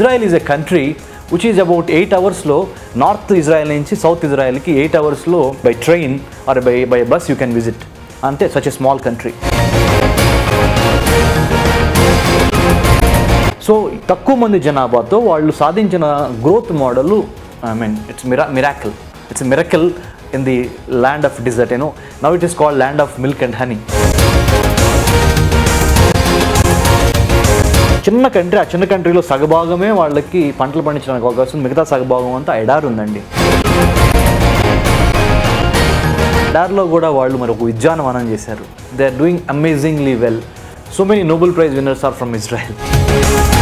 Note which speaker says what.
Speaker 1: Israel is a country which is about eight అవర్స్లో north Israel నుంచి south ఇజ్రాయెల్కి eight అవర్స్లో by train or by by bus you can visit అంటే such a small country so తక్కువ మంది జనాభాతో వాళ్ళు సాధించిన growth model I mean it's mira miracle it's miracle in the land of desert you know now it is called land of milk and honey చిన్న country ఆ చిన్న కంట్రీలో సగభాగమే వాళ్ళకి పంటలు పండించడానికి అవకాశం ఉంది. మిగతా సగభాగం అంతా ఎడారి ఉందండి ఎడారిలో కూడా వాళ్ళు మరి ఒక ఉద్యానవనం చేశారు they are doing amazingly well so many Nobel prize winners are from Israel